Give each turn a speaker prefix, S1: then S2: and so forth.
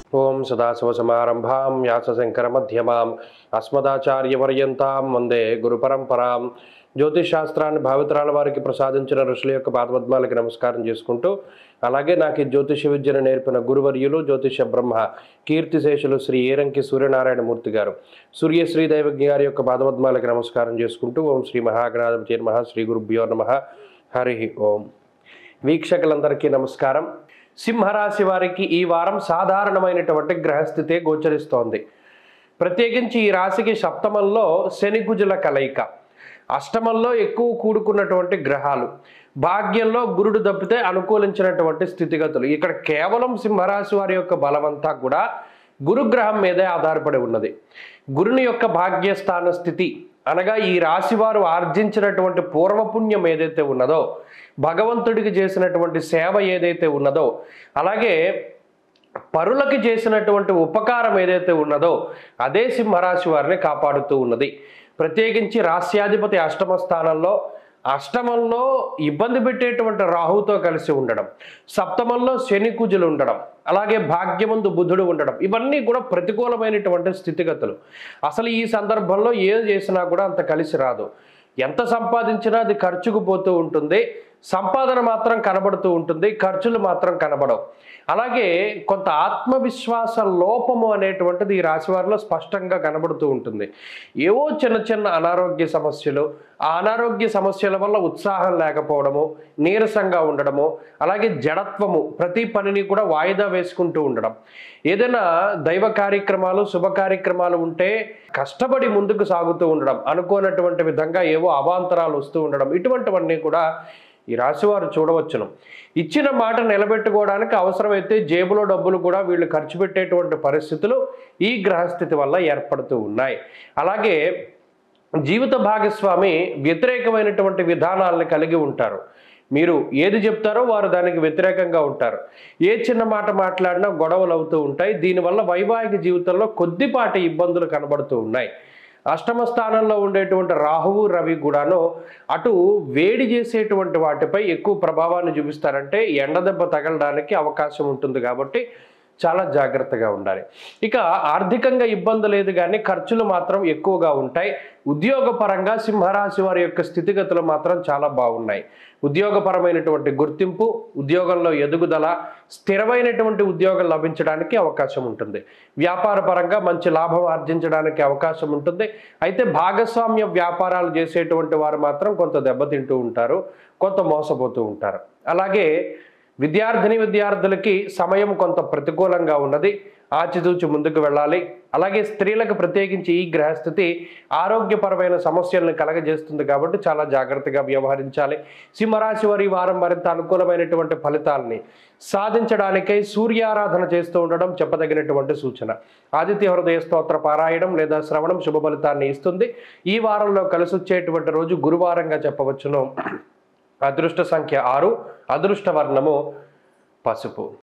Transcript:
S1: ఓం సదాశివసమారంభాం వ్యాసశంకరమధ్యమాం అస్మదాచార్యపర్యంతాం వందే గురుపరంపరాం జ్యోతిష్ శాస్త్రాన్ని భావితరాల వారికి ప్రసాదించిన ఋషుల యొక్క పాదపద్మాలకి నమస్కారం చేసుకుంటూ అలాగే నాకు ఈ జ్యోతిష విద్యను నేర్పిన గురువర్యులు జ్యోతిష బ్రహ్మ కీర్తిశేషులు శ్రీ ఏరంకి సూర్యనారాయణ మూర్తి గారు సూర్య శ్రీ దైవజ్ఞ గారి యొక్క పాదపద్మాలకి నమస్కారం చేసుకుంటూ ఓం శ్రీ మహాగణాధిపతి నమ శ్రీ గురుభ్యో నమ హరి ఓం వీక్షకులందరికీ నమస్కారం సింహరాశి వారికి ఈ వారం సాధారణమైనటువంటి గ్రహస్థితే గోచరిస్తోంది ప్రత్యేకించి ఈ రాశికి సప్తమంలో శని కుజుల కలయిక అష్టమంలో ఎక్కువ కూడుకున్నటువంటి గ్రహాలు భాగ్యంలో గురుడు తప్పితే అనుకూలించినటువంటి స్థితిగతులు ఇక్కడ కేవలం సింహరాశి వారి యొక్క బలమంతా కూడా గురుగ్రహం మీదే ఆధారపడి ఉన్నది గురుని యొక్క భాగ్యస్థాన స్థితి అనగా ఈ రాశి వారు ఆర్జించినటువంటి పూర్వపుణ్యం ఏదైతే ఉన్నదో భగవంతుడికి చేసినటువంటి సేవ ఏదైతే ఉన్నదో అలాగే పరులకి చేసినటువంటి ఉపకారం ఏదైతే ఉన్నదో అదే సింహరాశి వారిని కాపాడుతూ ఉన్నది ప్రత్యేకించి రాస్యాధిపతి అష్టమ స్థానంలో అష్టమంలో ఇబ్బంది పెట్టేటువంటి రాహుతో కలిసి ఉండడం సప్తమంలో శని కుజులు ఉండడం అలాగే భాగ్యమందు బుధుడు ఉండడం ఇవన్నీ కూడా ప్రతికూలమైనటువంటి స్థితిగతులు అసలు ఈ సందర్భంలో ఏది చేసినా కూడా అంత కలిసి రాదు ఎంత సంపాదించినా అది ఖర్చుకు పోతూ ఉంటుంది సంపాదన మాత్రం కనబడుతూ ఉంటుంది ఖర్చులు మాత్రం కనబడవు అలాగే కొంత ఆత్మవిశ్వాస లోపము అనేటువంటిది ఈ రాశి వారిలో స్పష్టంగా కనబడుతూ ఉంటుంది ఏవో చిన్న చిన్న అనారోగ్య సమస్యలు ఆ అనారోగ్య సమస్యల వల్ల ఉత్సాహం లేకపోవడము నీరసంగా ఉండడము అలాగే జడత్వము ప్రతి పనిని కూడా వాయిదా వేసుకుంటూ ఉండడం ఏదైనా దైవ కార్యక్రమాలు శుభ కార్యక్రమాలు ఉంటే కష్టపడి ముందుకు సాగుతూ ఉండడం అనుకోనటువంటి విధంగా ఏవో అవాంతరాలు వస్తూ ఉండడం ఇటువంటివన్నీ కూడా ఈ రాశివారు చూడవచ్చును ఇచ్చిన మాట నిలబెట్టుకోవడానికి అవసరమైతే జేబులో డబ్బులు కూడా వీళ్ళు ఖర్చు పెట్టేటువంటి పరిస్థితులు ఈ గ్రహస్థితి వల్ల ఏర్పడుతూ ఉన్నాయి అలాగే జీవిత భాగస్వామి వ్యతిరేకమైనటువంటి విధానాలను కలిగి ఉంటారు మీరు ఏది చెప్తారో వారు దానికి వ్యతిరేకంగా ఉంటారు ఏ చిన్న మాట మాట్లాడినా గొడవలు అవుతూ ఉంటాయి దీనివల్ల వైవాహిక జీవితంలో కొద్దిపాటి ఇబ్బందులు కనబడుతూ ఉన్నాయి అష్టమ స్థానంలో ఉండేటువంటి రాహువు రవి కూడాను అటు వేడి చేసేటువంటి వాటిపై ఎక్కువ ప్రభావాన్ని చూపిస్తారంటే ఎండ దెబ్బ తగలడానికి అవకాశం ఉంటుంది కాబట్టి చాలా జాగ్రత్తగా ఉండాలి ఇక ఆర్థికంగా ఇబ్బంది లేదు కానీ ఖర్చులు మాత్రం ఎక్కువగా ఉంటాయి ఉద్యోగపరంగా సింహరాశి వారి యొక్క స్థితిగతులు మాత్రం చాలా బాగున్నాయి ఉద్యోగపరమైనటువంటి గుర్తింపు ఉద్యోగంలో ఎదుగుదల స్థిరమైనటువంటి ఉద్యోగం లభించడానికి అవకాశం ఉంటుంది వ్యాపార పరంగా మంచి లాభం ఆర్జించడానికి అవకాశం ఉంటుంది అయితే భాగస్వామ్య వ్యాపారాలు చేసేటువంటి వారు మాత్రం కొంత దెబ్బతింటూ ఉంటారు కొంత మోసపోతూ ఉంటారు అలాగే విద్యార్థిని విద్యార్థులకి సమయం కొంత ప్రతికూలంగా ఉన్నది ఆచితూచి ముందుకు వెళ్ళాలి అలాగే స్త్రీలకు ప్రత్యేకించి ఈ గ్రహస్థితి ఆరోగ్యపరమైన సమస్యలను కలగజేస్తుంది కాబట్టి చాలా జాగ్రత్తగా వ్యవహరించాలి సింహరాశి వారి ఈ వారం మరింత అనుకూలమైనటువంటి ఫలితాలని సాధించడానికై సూర్యారాధన చేస్తూ ఉండడం చెప్పదగినటువంటి సూచన ఆదిత్య హృదయ స్తోత్ర పారాయణం లేదా శ్రవణం శుభ ఫలితాన్ని ఇస్తుంది ఈ వారంలో కలిసి వచ్చేటువంటి రోజు గురువారంగా చెప్పవచ్చును అదృష్ట సంఖ్య ఆరు అదృష్ట వర్ణము పసుపు